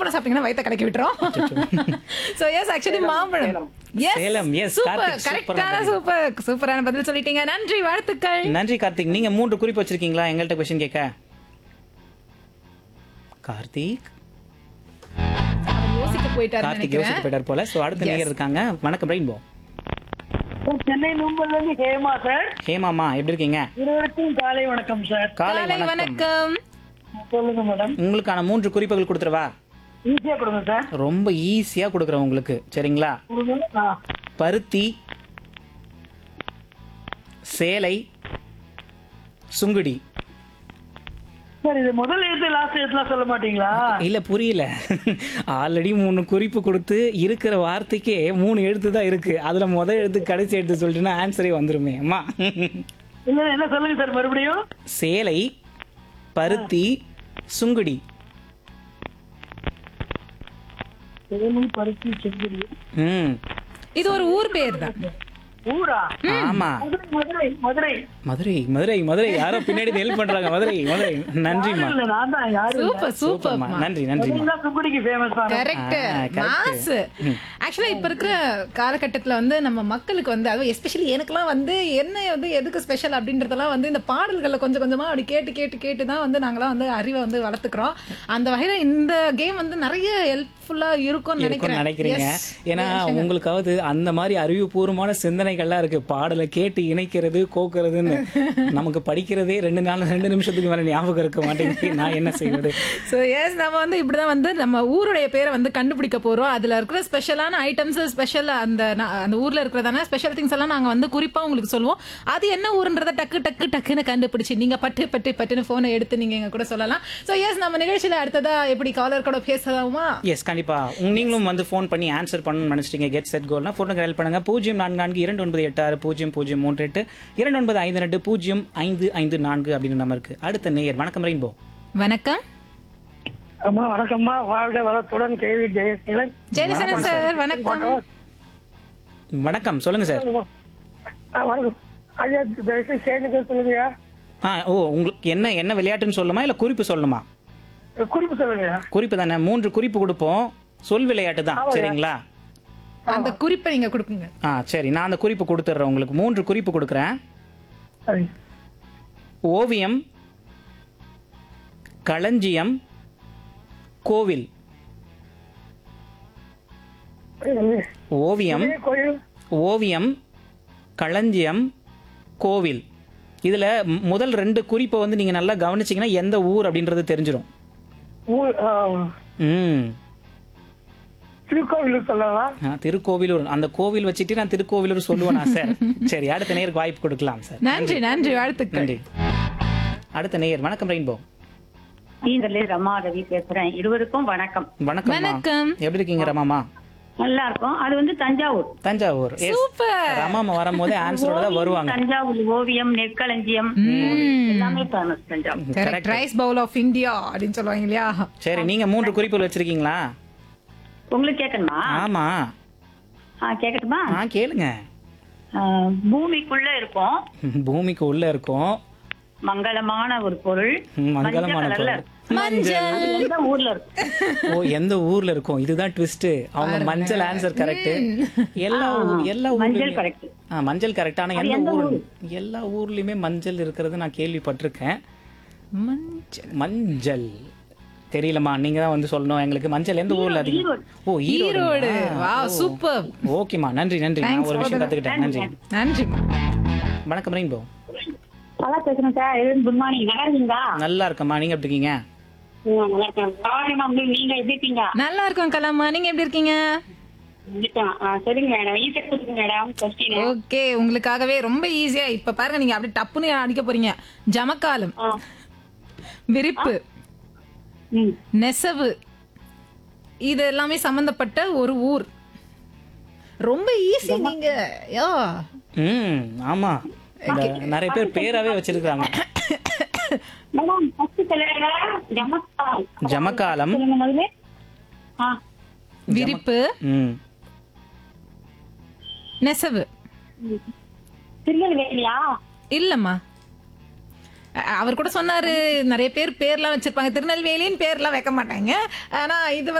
மாம்பழம் சாப்பிட்டீங்கன்னா வயித்தை கலக்கி விட்டுரும் சோ எஸ் ஆக்சுவலி மாம்பழம் yes Salem, yes, super Karthik, கரெக்டான சூப்பரான சூப்பர் சூப்பரான பதில் சொல்லிட்டீங்க நன்றி வாழ்த்துக்கள் நன்றி கார்த்திக் நீங்க மூன்று குறிப்பு வச்சிருக்கீங்களா எங்கள்கிட்ட கொஸ்டின் கேட்க கார்த்திக் அவர் யோசிக்க போயிட்டாரு கார்த்திக் யோசிக்க நினைக்கிறேன் போயிட்டார் போல சோ அடுத்த நேயர் இருக்காங்க வணக்கம் ரெயின்போ சென்னை நும்பல்ல இருந்து ஹேமா சார் ஹேமாமா எப்படி இருக்கீங்க இருவருக்கும் காலை வணக்கம் சார் காலை காலை வணக்கம் வணக்கம் சொல்லுங்க மேடம் உங்களுக்கான மூன்று குறிப்புகள் கொடுத்துருவா ஈஸியா கொடுங்க சார் ரொம்ப ஈஸியா கொடுக்குறேன் உங்களுக்கு சரிங்களா கொடுங்க ஆ. பருத்தி சேலை சுங்குடி சார் இது முதல் எழுத்து லாஸ்ட் எழுத்துலாம் சொல்ல மாட்டீங்களா இல்ல புரியல ஆல்ரெடி மூணு குறிப்பு கொடுத்து இருக்கிற வார்த்தைக்கே மூணு எழுத்து தான் இருக்கு அதுல முதல் எழுத்து கடைசி எழுத்து சொல்லிட்டுனா ஆன்சரே வந்துருமே அம்மா இல்ல என்ன சொல்லுங்க சார் மறுபடியும் சேலை பருத்தி சுங்குடி சேலை பருத்தி செங்குடி ம் இது ஒரு ஊர் பேர் தான் ஊரா ஆமா மதுரை மதுரை மதுரை மதுரை மதுரை மதுரை யாரோ பின்னாடி ஹெல்ப் பண்றாங்க மதுரை மதுரை நன்றிம்மா இல்ல நான் தான் யாரு சூப்பர் சூப்பர் சூப்பர்மா நன்றி நன்றிம்மா மதுரை சுக்குடிக்கு ஃபேமஸ் தான் கரெக்ட் ஆ, correct. மாஸ் ஆக்சுவலா இப்ப இருக்கிற காலகட்டத்துல வந்து நம்ம மக்களுக்கு வந்து அதுவும் எஸ்பெஷலி எனக்குலாம் வந்து என்ன வந்து எதுக்கு ஸ்பெஷல் அப்படின்றதெல்லாம் வந்து இந்த பாடல்களை கொஞ்சம் கொஞ்சமா அப்படி கேட்டு கேட்டு கேட்டு தான் வந்து நாங்களாம் வந்து அறிவை வந்து வளர்த்துக்கிறோம் அந்த வகையில இந்த கேம் வந்து நிறைய ஹெல்ப்ஃபுல்லா இருக்கும்னு இருக்கும்னு நினைக்கிறேன் நினைக்கிறீங்க Yes. ஏன்னா உங்களுக்காவது அந்த மாதிரி அறிவுபூர்வமான சிந்தனைகள்லாம் இருக்கு பாடலை கேட்டு இணைக்கிறது கோக்குறதுன்னு நமக்கு படிக்கிறதே ரெண்டு நாள் ரெண்டு நிமிஷத்துக்கு மேல ஞாபகம் இருக்க மாட்டேங்குது நான் என்ன செய்வது ஸோ எஸ் நம்ம வந்து இப்படிதான் வந்து நம்ம ஊருடைய பேரை வந்து கண்டுபிடிக்க போறோம் அதுல இருக்கிற ஸ்பெஷலான ஐட்டம்ஸ் ஸ்பெஷல் அந்த நா- அந்த ஊர்ல இருக்கிறதான ஸ்பெஷல் திங்ஸ் எல்லாம் நாங்க வந்து குறிப்பா உங்களுக்கு சொல்லுவோம் அது என்ன ஊருன்றத டக்கு டக்கு டக்குன்னு கண்டுபிடிச்சு நீங்க பட்டு பட்டு பட்டுன்னு போனை எடுத்து நீங்க எங்க கூட சொல்லலாம் ஸோ எஸ் நம்ம நிகழ்ச்சியில அடுத்ததா எப்படி காலர் கூட பேசலாமா எஸ் கண்டிப்பா உங்க- நீங்களும் வந்து ஃபோன் பண்ணி ஆன்சர் பண்ணணும்னு நினைச்சிட்டீங்க கெட் செட் கோல்னா ஃபோனுக்கு ஹெல்ப் பண்ணுங்க பூஜ்ஜியம் நான்கு நான்கு இரண்டு ஒன்பது எட்டு ஆறு பூஜ்ஜியம் பூஜ்ஜியம் மூன்று எட்டு இரண்டு ஒன்பது ஐந்து ரெண்டு பூஜ்ஜியம் ஐந்து ஐந்து நான்கு அப்படின்னு நம்ம இருக்கு அடுத்த நேயர் வணக்கம் ரெயின்போ வணக்கம் அம்மா வணக்கம்மா வாழ்க வளத்துடன் கேள்வி ஜெயசீலன் ஜெயசனன் சார் வணக்கம் வணக்கம் சொல்லுங்க சார் ஆ, வணக்கம் ஐயா தயவுசெய்து சேர்ந்து சொல்லுங்க ஆ ஓ உங்களுக்கு என்ன என்ன விளையாட்டுன்னு சொல்லுமா இல்ல குறிப்பு சொல்லணுமா குறிப்பு சொல்லுங்க குறிப்பு தானே மூன்று குறிப்பு கொடுப்போம் சொல் விளையாட்டு தான் சரிங்களா அந்த குறிப்பை நீங்க கொடுக்குங்க ஆ சரி நான் அந்த குறிப்பு கொடுத்துட்றேன் உங்களுக்கு மூன்று குறிப்பு கொடுக்குறேன் சரி ஓவியம் களஞ்சியம் கோவில் ஓவியம் இதே கோயில் ஓவியம் களஞ்சியம் கோவில் இதுல ம்- முதல் ரெண்டு குறிப்பை வந்து நீங்க நல்லா கவனிச்சீங்கன்னா எந்த ஊர் அப்படின்றது தெரிஞ்சிடும் ஊர் ஆ, ம் திருக்கோவில் சொல்லலாம் ஆ, திருக்கோவிலூர் அந்த கோவில் வச்சுட்டு நான் திருக்கோவிலூர் சொல்லுவேனா சார் சரி அடுத்த நேருக்கு வாய்ப்பு கொடுக்கலாம் சார் நன்றி நன்றி வாழ்த்துக்கள் நன்றி அடுத்த நேயர் வணக்கம் ரெயின்போ நீங்களே ரமா ரவி பேசுறேன் இருவருக்கும் வணக்கம் வணக்கம் வணக்கம். எப்படி இருக்கீங்க ரமாமா நல்லா இருக்கும் அது வந்து தஞ்சாவூர் தஞ்சாவூர் Yes. சூப்பர் ரமாமா வரும்போதே ஆன்சரோட தான் வருவாங்க தஞ்சாவூர் ஓவியம் நெற்களஞ்சியம் எல்லாமே famous Thanjavur correct rice bowl of India அப்படின்னு சொல்லுவாங்க இல்லையா சரி நீங்க மூன்று குறிப்புகள் வச்சிருக்கீங்களா உங்களுக்கு கேட்கணுமா ஆமா ஆ கேட்கட்டுமா ஆ கேளுங்க ஆ, பூமிக்குள்ள இருக்கும் பூமிக்கு உள்ள இருக்கும் மங்களமான ஒரு பொருள் ம், மங்களமான மஞ்சள் கலர்ல பொருள். இருக்கும். மஞ்சள் அது எந்த ஊர்ல இருக்கும் ஓ எந்த ஊர்ல இருக்கும் இதுதான் ட்விஸ்ட் அவங்க மஞ்சள் ஆன்சர் கரெக்ட் எல்லா ஊ- எல்லா மஞ்சள் ஊர்லயும் கரெக்ட் ஆ மஞ்சள் கரெக்ட் ஆனா அது எந்த எந்த ஊர் எல்லா ஊர்லயுமே மஞ்சள் இருக்கிறது நான் கேள்விப்பட்டிருக்கேன் மஞ்சள் மஞ்சள் தெரியலமா நீங்க தான் வந்து சொல்லணும் எங்களுக்கு மஞ்சள் எந்த ஊர்ல அதிகம் ஓ ஈரோடு ஈரோடு வாவ் சூப்பர் ஓகேமா நன்றி நன்றி நான் ஒரு விஷயம் கத்துக்கிட்டேன் நன்றி நன்றி வணக்கம் ரெயின்போ நல்லா பேசுறேன் சார் குட் மார்னிங் நல்லா இருக்கீங்களா நல்லா இருக்கம்மா நீங்க எப்படி இருக்கீங்க ம், நல்லா இருக்கேன் பரவாயில்ல மேம் நீங்க எப்படி இருக்கீங்க நல்லா இருக்கும் கலாமா நீங்க எப்படி இருக்கீங்க இருக்கேன். ஆ, சரிங்க மேடம் ஈஸியா கொடுங்க மேடம் கொஸ்டின் ஓகே உங்களுக்காகவே ரொம்ப ஈஸியா இப்ப பாருங்க நீங்க அப்படி டப்புன்னு அடிக்க போறீங்க ஜமக்காலம் விரிப்பு ம் நெசவு இது எல்லாமே சம்பந்தப்பட்ட ஒரு ஊர் ரொம்ப ஈஸி நீங்க யா ம் ஆமா இந்த நிறைய பேர் பேராவே வச்சிருக்காங்க மேடம் ஃபர்ஸ்ட் சொல்லுங்க ஜமக்காலம் ஜமக்காலம் சொல்லுங்க முதல்ல ஆ விரிப்பு ம் நெசவு திருநெல்வேலியா இல்லம்மா அ- அவர் கூட சொன்னாரு நிறைய பேர் பேர்லாம் வச்சிருப்பாங்க திருநெல்வேலின்னு பேர்லாம் வைக்க மாட்டாங்க ஆனா இது